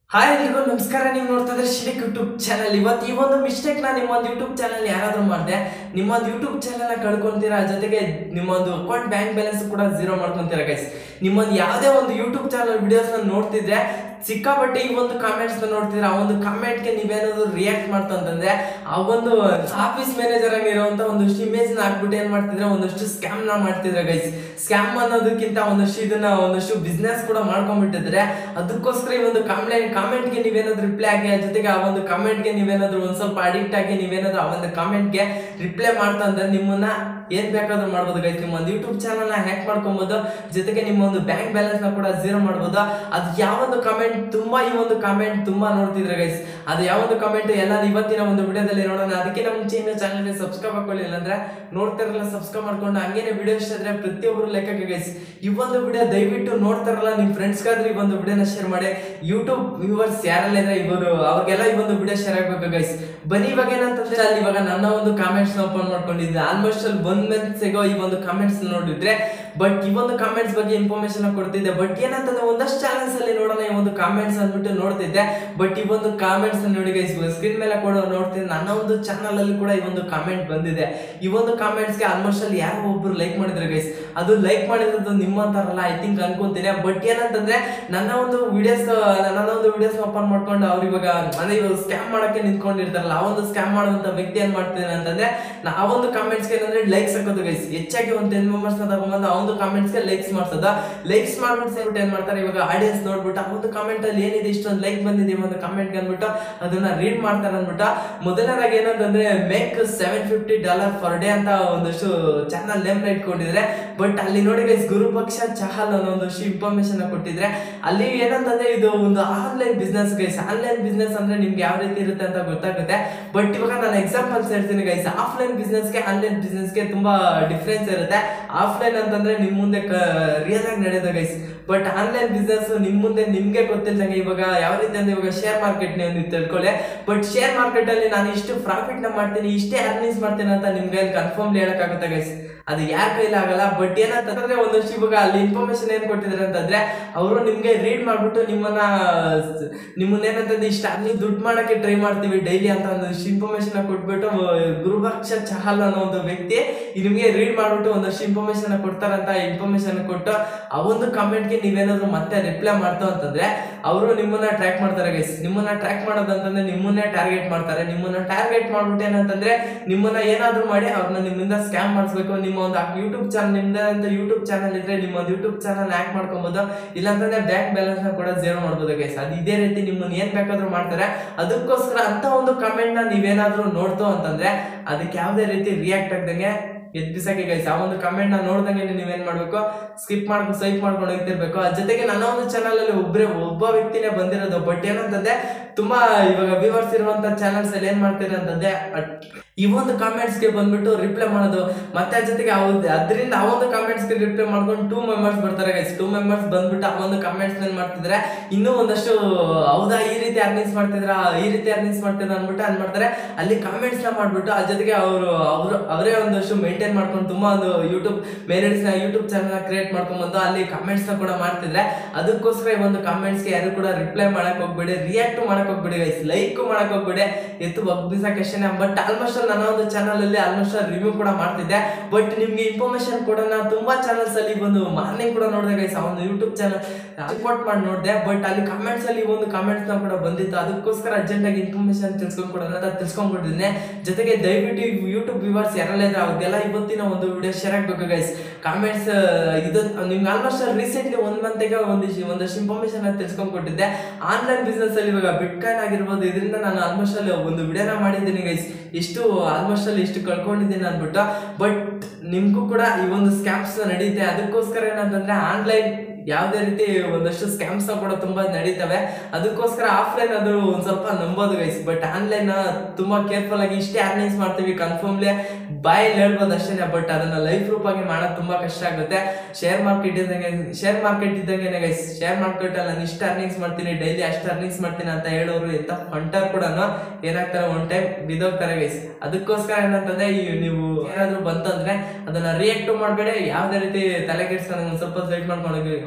hi ಎಲ್ರಿಗೂ ನಮಸ್ಕಾರ ನೀವು ನೋಡ್ತಾ ಇದ್ರೆ ಶ್ರೀಕ್ ಯೂಟ್ಯೂಬ್ ಚಾನಲ್ ಇವತ್ತು ಈ ಒಂದು ಮಿಸ್ಟೇಕ್ ನ ನಿಮ್ಮೊಂದು ಯೂಟ್ಯೂಬ್ ಚಾನಲ್ ಯಾರಾದ್ರೂ ಮಾಡಿದೆ ನಿಮ್ಮೊಂದು ಯೂಟ್ಯೂಬ್ ಚಾನಲ್ ನ ಕಳ್ಕೊಂತೀರಾ ಜೊತೆಗೆ ನಿಮ್ಮೊಂದು ಅಕೌಂಟ್ ಬ್ಯಾಂಕ್ ಬ್ಯಾಲೆನ್ಸ್ ಕೂಡ ಝೀರೋ ಮಾಡ್ಕೊಂತೀರಾ ಗೈಸ್ ನಿಮ್ಮೊಂದು ಯಾವುದೇ ಒಂದು ಯೂಟ್ಯೂಬ್ ಚಾನಲ್ ವಿಡಿಯೋಸ್ ನ ನೋಡ್ತಿದ್ರೆ ಸಿಕ್ಕಾಪಟ್ಟೆ ಈ ಒಂದು ಕಾಮೆಂಟ್ಸ್ ನ ನೋಡ್ತಿದ್ರೆ ಆ ಒಂದು ಕಾಮೆಂಟ್ ಗೆ ನೀವೇನಾದ್ರು ರಿಯಾಕ್ಟ್ ಮಾಡ್ತಾ ಅಂತಂದ್ರೆ ಆ ಒಂದು ಆಫೀಸ್ ಮ್ಯಾನೇಜರ್ ಆಗಿರುವಂತ ಒಂದಷ್ಟು ಇಮೇಜ್ ನ ಹಾಕ್ಬಿಟ್ಟು ಏನ್ ಮಾಡ್ತಿದ್ರೆ ಒಂದಷ್ಟು ಸ್ಕ್ಯಾಮ್ ನ ಮಾಡ್ತಿದ್ರೆ ಗೈಸ್ ಸ್ಕ್ಯಾಮ್ ಅನ್ನೋದಕ್ಕಿಂತ ಒಂದಷ್ಟು ಇದನ್ನ ಒಂದಷ್ಟು ಬಿಸ್ನೆಸ್ ಕೂಡ ಮಾಡ್ಕೊಂಡ್ಬಿಟ್ಟಿದ್ರೆ ಅದಕ್ಕೋಸ್ಕರ ಈ ಒಂದು ಕಾಮೆಂಟ್ ಕಾಮೆಂಟ್ ಗೆ ನೀವೇನಾದ್ರು ರಿಪ್ಲೈ ಆಗಿ ಅದ್ರ ಜೊತೆಗೆ ಆ ಒಂದು ಕಾಮೆಂಟ್ ಗೆ ನೀವೇನಾದ್ರು ಒಂದ್ ಸ್ವಲ್ಪ ಅಡಿಕ್ಟ್ ಆಗಿ ನೀವೇನಾದ್ರು ಆ ಒಂದು ಕಾಮೆಂಟ್ ಗೆ ರಿಪ್ಲೈ ಮಾಡ್ತಾ ಅಂದ್ರೆ ನಿಮ್ಮನ್ನ ಏನ್ ಬೇಕಾದ್ರೂ ಮಾಡ್ಬೋದು ಗೈಸ್ ನಿಮ್ಮ ಒಂದು ಯೂಟ್ಯೂಬ್ ಚಾನಲ್ ನ ಹ್ಯಾಕ್ ಮಾಡ್ಕೊಬಹುದು ಜೊತೆಗೆ ನಿಮ್ಮ ಒಂದು ಬ್ಯಾಂಕ್ ಬ್ಯಾಲೆನ್ಸ್ ನ ಕೂಡ ಝೀರೋ ಮಾಡ್ಬೋದು ಅದು ಯಾವೊಂದು ಕಮೆಂಟ್ ತುಂಬಾ ಈ ಒಂದು ಕಮೆಂಟ್ ತುಂಬಾ ನೋಡ್ತಿದ್ರೆ ಗೈಸ್ ಅದು ಯಾವೊಂದು ಕಮೆಂಟ್ ಎಲ್ಲ ಇವತ್ತಿನ ಒಂದು ವಿಡಿಯೋದಲ್ಲಿ ನೋಡೋಣ ಅದಕ್ಕೆ ನಮ್ಮ ಮುಂಚೆ ಚಾನಲ್ ಸಬ್ಸ್ಕ್ರೈಬ್ ಹಾಕೊಳ್ಳಿಲ್ಲ ಅಂದ್ರೆ ನೋಡ್ತಾರಲ್ಲ ಸಬ್ಸ್ಕ್ರೈಬ್ ಮಾಡ್ಕೊಂಡು ಹಂಗೇನೆ ವಿಡಿಯೋ ಇಷ್ಟ ಆದ್ರೆ ಪ್ರತಿಯೊಬ್ಬರು ಲೆಕ್ಕಕ್ಕೆ ಗೈಸ್ ಈ ಒಂದು ವಿಡಿಯೋ ದಯವಿಟ್ಟು ನೋಡ್ತಾರಲ್ಲ ನಿಮ್ ಫ್ರೆಂಡ್ಸ್ ಗಾದ್ರೆ ಈ ಒಂದು ವಿಡಿಯೋನ ಶೇರ್ ಮಾಡಿ ಯೂಟ್ಯೂಬ್ ವ್ಯೂವರ್ಸ್ ಯಾರೆಲ್ಲ ಇದ್ರೆ ಇವರು ಅವ್ರಿಗೆಲ್ಲ ಈ ಒಂದು ವಿಡಿಯೋ ಶೇರ್ ಆಗ್ಬೇಕು ಗೈಸ್ ಬನ್ನಿ ಇವಾಗ ಏನಂತಂದ್ರೆ ಅಲ್ಲಿ ಇವಾಗ ನನ್ನ ಒಂದು ಕಾಮೆಂಟ್ಸ್ ಓಪನ್ ಮಾಡ್ಕೊಂಡಿದ್ದೆ ಆಲ್ಮೋಸ್ಟ್ ಅಲ್ಲಿ ಒನ್ ಮಂತ್ಸ್ ಎಗೋ ಈ ಒಂದು ಕಾಮೆಂಟ್ಸ್ ನೋಡಿದ್ರೆ ಬಟ್ ಈ ಒಂದು ಕಾಮೆಂಟ್ಸ್ ಬಗ್ಗೆ ಇನ್ಫಾರ್ಮೇಶನ್ ಕೊಡ್ತಿದ್ದೆ ಬಟ್ ಏನಂತಂದ್ರೆ ಒಂದಷ್ಟು ಚಾನಲ್ಸ್ ಅಲ್ಲಿ ನೋಡೋಣ ಈ ಒಂದು ಕಾಮೆಂಟ್ಸ್ ಅಂದ್ಬಿಟ್ಟು ನೋಡ್ತಿದ್ದೆ ಬಟ್ ಈ ಒಂದು ಕಾಮೆಂಟ್ಸ್ ನೋಡಿ ಗೈಸ್ ಸ್ಕ್ರೀನ್ ಮೇಲೆ ಕೂಡ ನೋಡ್ತಿದ್ದೆ ನನ್ನ ಒಂದು ಚಾನಲ್ ಅಲ್ಲಿ ಕೂಡ ಈ ಒಂದು ಕಾಮೆಂಟ್ ಬಂದಿದೆ ಈ ಒಂದು ಕಾಮೆಂಟ್ಸ್ ಗೆ ಆಲ್ಮೋಸ್ಟ್ ಅಲ್ಲಿ ಯಾರೋ ಒಬ್ರು ಲೈಕ್ ಮಾಡಿದ್ರೆ ಗೈಸ್ ಅದು ಲೈಕ್ ಮಾಡಿರೋದು ನಿಮ್ಮಂತಾರಲ್ಲ ಐ ಥಿಂಕ್ ಅನ್ಕೊಂತೀನಿ ಬಟ್ ಏನಂತಂದ್ರೆ ನನ್ನ ಒಂದು ವಿಡಿಯೋಸ್ ನನ್ನ ಒಂದು ವಿಡಿಯೋಸ್ ಓಪನ್ ಮಾಡ್ಕೊಂಡು ಅವ್ರು ಇವಾಗ ಅಂದ್ರೆ ಇವಾಗ ಸ್ಕ್ಯಾಮ್ ಮಾಡಕ್ಕೆ ನಿಂತ್ಕೊಂಡಿರ್ತಾರಲ್ಲ ಆ ಒಂದು ಸ್ಕ್ಯಾಮ್ ಮಾಡುವಂತ ವ್ಯಕ್ತಿ ಏನ್ ಮಾಡ್ತಿದ್ದಾನೆ ಅಂತಂದ್ರೆ ನಾ ಆ ಒಂದು ಕಾಮೆಂಟ್ಸ್ ಗೆ ಏನಂದ್ರೆ ಲೈಕ್ಸ್ ಹಾಕೋದು ಗೈಸ್ ಹೆಚ್ಚಾಗಿ ಒಂದು ಟೆನ್ ಮೆಂಬರ್ಸ್ ತಗೊಂಬಂದು ಆ ಒಂದು ಕಾಮೆಂಟ್ಸ್ ಗೆ ಲೈಕ್ಸ್ ಮಾಡ್ಸೋದ ಲೈಕ್ಸ್ ಮಾಡ್ಬಿಟ್ಟು ಸೇರ್ಬಿಟ್ಟು ಏನ್ ಮಾಡ್ತಾರೆ ಇವಾಗ ಆಡಿಯನ್ಸ್ ನೋಡ್ಬಿಟ್ಟು ಆ ಒಂದು ಕಾಮೆಂಟ್ ಅಲ್ಲಿ ಏನಿದೆ ಇಷ್ಟೊಂದು ಲೈಕ್ ಬಂದಿದೆ ಈ ಒಂದು ಕಾಮೆಂಟ್ ಅಂದ್ಬಿಟ್ಟು ಅದನ್ನ ರೀಡ್ ಮಾಡ್ತಾರೆ ಅಂದ್ಬಿಟ್ಟು ಮೊದಲನೇದಾಗಿ ಏನಂತಂದ್ರೆ make seven fifty dollar per day ಅಂತ ಒಂದಷ್ಟು ಚಾನಲ್ ನೇಮ್ ಇಟ್ಕೊಂಡಿದ್ರೆ ಬಟ್ ಅಲ್ಲಿ ನೋಡಿ ಗೈಸ್ ಗುರುಪಕ್ಷ ಚಹಲ್ ಅನ್ನೋ ಒಂದಷ್ಟು ಇನ್ಫಾರ್ಮೇಶನ್ ಕೊಟ್ಟಿದ್ರೆ ಅಲ್ಲಿ ಏನಂತಂದ್ರೆ ಇದು ಒಂದು online business guys online business ಅಂದ್ರೆ ನಿಮ್ಗೆ ಯಾವ ರೀತಿ ಇರುತ್ತೆ ಅಂತ ಗೊತ್ತಾಗುತ್ತೆ ಬಟ್ ಇವಾಗ ನಾನು ಎಕ್ಸಾಂಪಲ್ಸ್ ಹೇಳ್ತೀನಿ ಗೈಸ್ ಆಫ್ಲೈನ್ ಬಿಸ್ನೆಸ್ಗೆ ಆನ್ಲೈನ್ ಬಿಸ್ನೆಸ್ಗೆ ತುಂಬಾ ಡಿಫ್ರೆನ್ಸ್ ಇರುತ್ತೆ ಆಫ್ಲೈನ್ ಅಂತಂದ್ರೆ ನಿಮ್ ಮುಂದೆ ರಿಯಲ್ ಆಗಿ ನಡೆಯೋದು ಗೈಸ್ ಬಟ್ ಆನ್ಲೈನ್ ಬಿಸ್ನೆಸ್ ನಿಮ್ ಮುಂದೆ ನಿಮ್ಗೆ ಗೊತ್ತಿಲ್ದಂಗೆ ಇವಾಗ ಯಾವ ರೀತಿ ಅಂದ್ರೆ ಇವಾಗ ಶೇರ್ ಮಾರ್ಕೆಟ್ ನೀವು ತಿಳ್ಕೊಳ್ಳಿ ಬಟ್ ಶೇರ್ ಮಾರ್ಕೆಟ್ ಅಲ್ಲಿ ನಾನು ಇಷ್ಟು ಪ್ರಾಫಿಟ್ ನ ಮಾಡ್ತೀನಿ ಇಷ್ಟೇ ಅರ್ನಿಂಗ್ಸ್ ಮಾಡ್ತೀನಿ ಅಂತ ನಿಮ್ಗೆ ಕನ್ಫರ್ಮ್ ಹೇಳಕ್ಕಾಗುತ್ತೆ ಗೈಸ್ ಅದು ಯಾರ ಕೈಲಿ ಆಗಲ್ಲ ಬಟ್ ಏನಂತಂದ್ರೆ ಒಂದಷ್ಟು ಇವಾಗ ಅಲ್ಲಿ ಇನ್ಫಾರ್ಮೇಶನ್ ಏನ್ ಕೊಟ್ಟಿದ್ದಾರೆ ಅಂತಂದ್ರೆ ಅವರು ನಿಮ್ಗೆ ರೀಡ್ ಮಾಡ್ಬಿಟ್ಟು ನಿಮ್ಮನ್ನ ನಿಮ್ಮನ್ನ ಏನಂತಂದ್ರೆ ಇಷ್ಟ ನೀವು ದುಡ್ಡು ಮಾಡಕ್ಕೆ ಟ್ರೈ ಮಾಡ್ತೀವಿ ಡೈಲಿ ಅಂತ ಒಂದಷ್ಟು ಇನ್ಫಾರ್ಮೇಶನ್ ಕೊಟ್ಬಿಟ್ಟು ಗುರುಭಕ್ಷ ಚಹಲ್ ಅನ್ನೋ ಒಂದು ವ್ಯಕ್ತಿ ನಿಮ್ಗೆ ರೀಡ್ ಮಾಡ್ಬಿಟ್ಟು ಒಂದಷ್ಟು ಇನ್ಫಾರ್ಮೇಶನ್ ಕೊಡ್ತಾರಂತ ಇನ್ಫಾರ್ಮೇಶನ್ ಕೊಟ್ಟು ಆ ಒಂದು ಕಮೆಂಟ್ಗೆ ನೀವೇನಾದ್ರು ಮತ್ತೆ ರಿಪ್ಲೈ ಮಾಡ್ತಾ ಅಂತಂದ್ರೆ ಅವರು ನಿಮ್ಮನ್ನ ಟ್ರ್ಯಾಕ್ ಮಾಡ್ತಾರೆ ಗೈಸ್ ನಿಮ್ಮನ್ನ ಟ್ರ್ಯಾಕ್ ಮಾಡೋದಂತಂದ್ರೆ ನಿಮ್ಮನ್ನೇ ಟಾರ್ಗೆಟ್ ಮಾಡ್ತಾರೆ ನಿಮ್ಮನ್ನ ಟಾರ್ಗೆಟ್ ಮಾಡ್ಬಿಟ್ಟು ಏನಂತಂದ್ರೆ ನಿಮ್ಮನ್ನ ಏನಾದ್ರು ಮಾಡಿ ಅವ್ರನ್ನ ನಿಮ್ಮಿಂದ ಸ್ಕ್ಯಾಮ್ ಮಾಡಿಸ್ಬೇಕು ನಿಮ್ಮ ಒಂದು ಯೂಟ್ಯೂಬ್ ಚಾನಲ್ ನಿಮ್ದ ಅಂತ ಯೂಟ್ಯೂಬ್ ಚಾನಲ್ ಇದ್ರೆ ನಿಮ್ಮ ಒಂದು ಯೂಟ್ಯೂಬ್ ಚಾನಲ್ ಹ್ಯಾಕ್ ಮಾಡ್ಕೊಬೋದು ಇಲ್ಲಾಂತಂದ್ರೆ ಬ್ಯಾಂಕ್ ಬ್ಯಾಲೆನ್ಸ್ ನ ಕೂಡ ಝೀರೋ ಮಾಡ್ಬೋದು ಗೈಸ್ ಅದು ಇದೇ ರೀತಿ ನಿಮ್ಮನ್ನ ಏನ್ ಬೇಕಾದ್ರೂ ಮಾಡ್ತಾರೆ ಅದಕ್ಕೋಸ್ಕರ ಅಂತ ಒಂದು ಕಮೆಂಟ್ ನ ನೀವೇನಾದ್ರೂ ನೋಡ್ತು ಅಂತಂದ್ರೆ ಅದಕ್ಕೆ ಯಾವುದೇ ರೀತಿ ರಿಯಾಕ್ಟ್ ಆಗ್ದಂಗೆ ಎದ್ ಬಿಸಾಕಿ ಗೈಸ್ ಆ ಒಂದು ಕಮೆಂಟ್ ನ ನೋಡ್ದಂಗೆ ನೀವೇನ್ ಮಾಡ್ಬೇಕು ಸ್ಕಿಪ್ ಮಾಡ್ಕೊಂಡು ಸ್ವೈಪ್ ಮಾಡ್ಕೊಂಡು ಹೋಗ್ತಿರ್ಬೇಕು ಅದ್ರ ಜೊತೆಗೆ ನನ್ನ ಒಂದು ಚಾನಲ್ ಅಲ್ಲಿ ಒಬ್ರೇ ಒಬ್ಬ ವ್ಯಕ್ತಿನೇ ಬಂದಿರೋದು ಬಟ್ ಏನಂತಂದ್ರೆ ತುಂಬಾ ಇವಾಗ ವ್ಯೂವರ್ಸ್ ಇರುವಂತ ಚಾನಲ್ಸ್ ಅಲ್ಲಿ ಏನ್ ಮಾಡ್ತಾರೆ ಅಂತಂದ್ರೆ ಅಟ್- ಈ ಒಂದು ಕಾಮೆಂಟ್ಸ್ ಗೆ ಬಂದ್ಬಿಟ್ಟು ರಿಪ್ಲೈ ಮಾಡೋದು ಮತ್ತೆ ಅದ್ರ ಜೊತೆಗೆ ಅವ್ದು ಅದರಿಂದ ಆ ಒಂದು ಕಾಮೆಂಟ್ಸ್ ಗೆ ರಿಪ್ಲೈ ಮಾಡ್ಕೊಂಡು ಟೂ ಮೆಂಬರ್ಸ್ ಬರ್ತಾರೆ ಗೈಸ್ ಟೂ ಮೆಂಬರ್ಸ್ ಬಂದ್ಬಿಟ್ಟು ಆ ಒಂದು ಕಾಮೆಂಟ್ಸ್ ಏನ್ ಮಾಡ್ತಿದ್ರೆ ಇನ್ನೂ ಒಂದಷ್ಟು ಹೌದಾ ಈ ರೀತಿ ಅರ್ನಿಂಗ್ಸ್ ಮಾಡ್ತಿದ್ರ ಈ ರೀತಿ ಅರ್ನಿಂಗ್ಸ್ ಮಾಡ್ತಿದ್ರ ಅನ್ಬಿಟ್ಟು ಅನ್ ಮಾಡ್ತಾರೆ ಅಲ್ಲಿ ಕಾಮೆಂಟ್ಸ್ ನ ಮಾಡ್ಬಿಟ್ಟು ಅದ್ರ ಜೊತೆಗೆ ಅವರು ಅವರು ಅವರೇ ಒಂದಷ್ಟು ಮೇಂಟೈನ್ ಮಾಡ್ಕೊಂಡು ತುಂಬಾ ಒಂದು ಯೂಟ್ಯೂಬ್ ಮೇರಿಡ್ಸ್ ನ ಯೂಟ್ಯೂಬ್ ಚಾನಲ್ ಕ್ರಿಯೇಟ್ ಮಾಡ್ಕೊಂಡ್ ಬಂದು ಅಲ್ಲಿ ಕಾಮೆಂಟ್ಸ್ ನ ಕೂಡ ಮಾಡ್ತಿದ್ರೆ ಅದಕ್ಕೋಸ್ಕರ ಈ ಒಂದು ಕಾಮೆಂಟ್ಸ್ ಗೆ ಯಾರು ಕೂಡ ರಿಪ್ಲೈ ಮಾಡಕ್ ಹೋಗ್ಬೇಡಿ ರಿಯಾಕ್ಟ್ ಮಾಡಕ್ ಹೋಗ್ಬೇಡಿ ಗೈಸ್ ಲೈಕ್ ಮಾಡಕ್ ಹೋಗ್ಬೇಡಿ ಎತ್ತು ಒಗ್ಬಿಸಕ್ ಅಷ್ಟೇ ಬಟ್ ಆಲ್ಮೋಸ್ಟ್ ನನ್ನ ಒಂದು ಚಾನಲ್ ಅಲ್ಲಿ ಆಲ್ಮೋಸ್ಟ್ ರಿವ್ಯೂ ಕೂಡ ಮಾಡ್ತಿದ್ದೆ ಬಟ್ ನಿಮ್ಗೆ ಇನ್ಫಾರ್ಮೇಶನ್ ಕೂಡ ನಾನು ತುಂಬಾ ಚಾನಲ್ಸ್ ಅಲ್ಲಿ ಬಂದು ಮಾರ್ನಿಂಗ್ ಕೂಡ ನೋಡಿದೆ ಗೈಸ್ ಆ ಒಂದು ಯೂಟ್ಯೂಬ್ ಚಾನಲ್ ರಿಪೋರ್ಟ್ ಮಾಡಿ ನೋಡಿದೆ ಬಟ್ ಅಲ್ಲಿ ಕಮೆಂಟ್ಸ್ ಅಲ್ಲಿ ಈ ಒಂದು ಕಾಮೆಂಟ್ಸ್ ನ ಕೂಡ ಬಂದಿತ್ತು ಅದಕ್ಕೋಸ್ಕರ ಅರ್ಜೆಂಟ್ ಆಗಿ ಇನ್ಫಾರ್ಮೇಶನ್ ತಿಳ್ಸ್ಕೊಂಡ್ ಕೊಡೋಣ ಅಂತ ತಿಳ್ಸ್ಕೊಂಡ್ಬಿಟ್ಟಿದ್ದೀನಿ ಜೊತೆಗೆ ದಯವಿಟ್ಟು ಯೂಟ್ಯೂಬ್ ವ್ಯೂವರ್ಸ್ ಯಾರೆಲ್ಲ ಇದ್ರೆ ಅವ್ರಿಗೆಲ್ಲ ಇವತ್ತಿನ ಒಂದು ವಿಡಿಯೋ ಶೇರ್ ಆಗ್ಬೇಕು ಗೈಸ್ ಕಾಮೆಂಟ್ಸ್ ಇದು ನಿಮ್ಗೆ ಆಲ್ಮೋಸ್ಟ್ ರೀಸೆಂಟ್ಲಿ ಒಂದ್ ಮಂತ್ಗೆ ಒಂದಿಷ್ಟು ಒಂದಷ್ಟು ಇನ್ಫಾರ್ಮೇಶನ್ ತಿಳ್ಸ್ಕೊಂಡ್ ಕೊಟ್ಟಿದ್ದೆ ಆನ್ಲೈನ್ ಬಿಸ್ನೆಸ್ ಅಲ್ಲಿ ಇವಾಗ ಬಿಟ್ ಕಾಯಿನ್ ಆಗಿರ್ಬೋದು ಇದರಿಂದ ನಾನು ಆಲ್ಮೋಸ್ಟ್ ಅಲ್ಲಿ ಒಂದು ವಿಡಿಯೋನ ಮಾಡಿದ್ದೀನಿ ಗೈಸ್ ಇಷ್ಟು ಆಲ್ಮೋಸ್ಟ್ ಅಲ್ಲಿ ಇಷ್ಟು ಕಳ್ಕೊಂಡಿದ್ದೀನಿ ಅನ್ಬಿಟ್ಟು ಬಟ್ ನಿಮ್ಗೂ ಕೂಡ ಈ ಒಂದು ಸ್ಕ್ಯಾಮ್ಸ್ ನಡೀತೆ ಅದಕ್ಕೋಸ್ಕರ ಏನಂತಂದ್ರೆ ಆನ್ಲೈನ್ ಯಾವುದೇ ರೀತಿ ಒಂದಷ್ಟು ಸ್ಕ್ಯಾಮ್ಸ್ ಕೂಡ ತುಂಬಾ ನಡೀತವೆ ಅದಕ್ಕೋಸ್ಕರ ಆಫ್ಲೈನ್ ಅದು ಒಂದ್ ಸ್ವಲ್ಪ ನಂಬೋದು ಗೈಸ್ ಬಟ್ ಆನ್ಲೈನ್ ತುಂಬಾ ಕೇರ್ಫುಲ್ ಆಗಿ ಇಷ್ಟೇ ಅರ್ನಿಂಗ್ಸ್ ಮಾಡ್ತೀವಿ ಕನ್ಫರ್ಮ್ಲಿ ಬಾಯಲ್ಲಿ ಹೇಳ್ಬೋದು ಅಷ್ಟೇನೆ ಬಟ್ ಅದನ್ನ ಲೈಫ್ ಪ್ರೂಫ್ ಆಗಿ ಮಾಡೋದು ತುಂಬಾ ಕಷ್ಟ ಆಗುತ್ತೆ ಶೇರ್ ಮಾರ್ಕೆಟ್ ಇದ್ದಂಗೆ ಶೇರ್ ಮಾರ್ಕೆಟ್ ಇದ್ದಂಗೆ ಗೈಸ್ ಶೇರ್ ಮಾರ್ಕೆಟ್ ಅಲ್ಲಿ ನಾನು ಇಷ್ಟು ಅರ್ನಿಂಗ್ಸ್ ಮಾಡ್ತೀನಿ ಡೈಲಿ ಅಷ್ಟು ಅರ್ನಿಂಗ್ಸ್ ಮಾಡ್ತೀನಿ ಅಂತ ಹೇಳೋರು ಎಂತ ಫಂಟರ್ ಕೂಡ ಏನಾಗ್ತಾರೆ ಒನ್ ಟೈಮ್ ಬಿದ್ದೋಗ್ತಾರೆ ಗೈಸ್ ಅದಕ್ಕೋಸ್ಕರ ಏನಂತಂದ್ರೆ ಈ ನೀವು ಏನಾದ್ರು ಬಂತಂದ್ರೆ ಅದನ್ನ ರಿಯಾಕ್ಟ್ ಮಾಡಬೇಡಿ ಯಾವ್ದೇ ರೀತಿ ತಲೆ ಕೆಡ್ಸ್ಕೊಂಡು ಒಂದ್ ಸ್ವಲ್ಪ ಸೈಡ್ ಮಾಡ್ಕೊಂಡು ಹೋಗಿ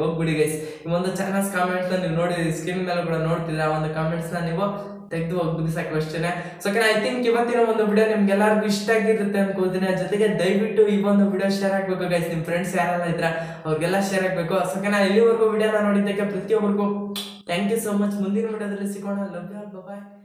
ಹೋಗ್ಬಿಡಿ ಗೈಸ್ ಈ ಒಂದು ಚಾನಲ್ಸ್ ಕಾಮೆಂಟ್ಸ್ ನೀವು ನೋಡಿ ಸ್ಕ್ರೀನ್ ಮೇಲೆ ಕೂಡ ನೋಡ್ತಿದ್ರೆ ಆ ಒಂದು ಕಾಮೆಂಟ್ಸ್ ನ ನೀವು ತೆಗೆದು ಹೋಗ್ಬಿಡಿ ಸಾಕು ಅಷ್ಟೇ ಸೊ ಐ ಥಿಂಕ್ ಇವತ್ತಿನ ಒಂದು ವಿಡಿಯೋ ನಿಮ್ಗೆಲ್ಲರಿಗೂ ಇಷ್ಟ ಆಗಿರುತ್ತೆ ಅನ್ಕೋತೀನಿ ಅದ್ರ ಜೊತೆಗೆ ದಯವಿಟ್ಟು ಈ ಒಂದು ವಿಡಿಯೋ ಶೇರ್ ಆಗ್ಬೇಕು ಗೈಸ್ ನಿಮ್ ಫ್ರೆಂಡ್ಸ್ ಯಾರೆಲ್ಲ ಇದ್ರ ಅವ್ರಿಗೆಲ್ಲ ಶೇರ್ ಆಗ್ಬೇಕು ಸೊ ಇಲ್ಲಿವರೆಗೂ ವಿಡಿಯೋನ ನೋಡಿದ್ದಕ್ಕೆ ಪ್ರತಿಯೊಬ್ಬರಿಗೂ ಥ್ಯಾಂಕ್ ಯು ಸೋ ಮಚ್ ಮುಂದಿನ ವಿಡಿಯೋದಲ್ಲಿ ಸಿಗೋಣ ಲವ್ ಯು ಬಾಯ್